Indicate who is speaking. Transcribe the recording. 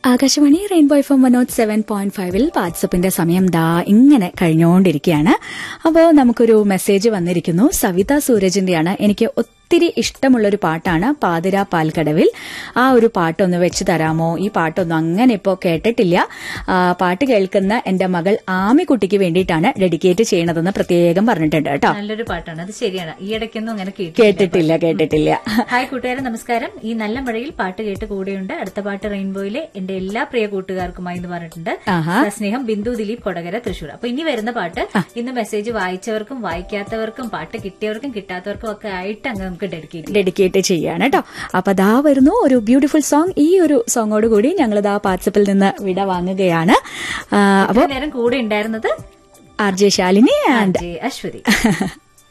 Speaker 1: Akashvani rainbow F M one nought seven point ഫൈവിൽ വാട്സപ്പിന്റെ സമയം ദാ ഇങ്ങനെ കഴിഞ്ഞുകൊണ്ടിരിക്കുകയാണ് അപ്പോൾ നമുക്കൊരു മെസ്സേജ് വന്നിരിക്കുന്നു സവിത സൂരജിന്റെയാണ് എനിക്ക് ഒത്തിരി ഇഷ്ടമുള്ളൊരു പാട്ടാണ് പാതിര പാൽക്കടവിൽ ആ ഒരു പാട്ടൊന്ന് വെച്ച് തരാമോ ഈ പാട്ടൊന്നും അങ്ങനെ ഇപ്പോൾ കേട്ടിട്ടില്ല ആ, പാട്ട് കേൾക്കുന്ന എന്റെ മകൾ ആമിക്കുട്ടിക്ക് വേണ്ടിയിട്ടാണ് ഡെഡിക്കേറ്റ് ചെയ്യണതെന്ന് പ്രത്യേകം പറഞ്ഞിട്ടുണ്ട് കേട്ടോ
Speaker 2: നല്ലൊരു പാട്ടാണ് അത് ശരിയാണ് ഈ ഇടയ്ക്കൊന്നും അങ്ങനെ
Speaker 1: കേട്ടിട്ടില്ല കേട്ടിട്ടില്ല
Speaker 2: ഹായ് കൂട്ടുകാരെ നമസ്കാരം ഈ നല്ല മഴയിൽ പാട്ട് കേട്ട് കൂടെയുണ്ട് അടുത്ത പാട്ട് റെയിൻബോയിലെ എന്റെ എല്ലാ പ്രിയ കൂട്ടുകാർക്കുമായി എന്ന് പറഞ്ഞിട്ടുണ്ട്
Speaker 1: ആഹാ.
Speaker 2: സ്നേഹം ബിന്ദു ദിലീപ് കൊടകര തൃശൂർ അപ്പൊ ഇനി വരുന്ന പാട്ട് ഇന്ന് മെസ്സേജ് വായിച്ചവർക്കും വായിക്കാത്തവർക്കും പാട്ട് കിട്ടിയവർക്കും കിട്ടാത്തവർക്കും ഒക്കെ ആയിട്ട് അങ്ങ് നമുക്ക് ഡെഡിക്കേറ്റ്
Speaker 1: ഡെഡിക്കേറ്റ് ചെയ്യാണ് കേട്ടോ അപ്പൊ ദാ വരുന്നു ഒരു ബ്യൂട്ടിഫുൾ സോങ് ഈ ഒരു സോങ്ങോട് കൂടി ഞങ്ങൾ ദാ വാട്സപ്പിൽ നിന്ന് വിട വാങ്ങുകയാണ് ആ, അപ്പൊ
Speaker 2: നേരം കൂടെ ഉണ്ടായിരുന്നത്
Speaker 1: R J Shalini and
Speaker 2: J Aswathy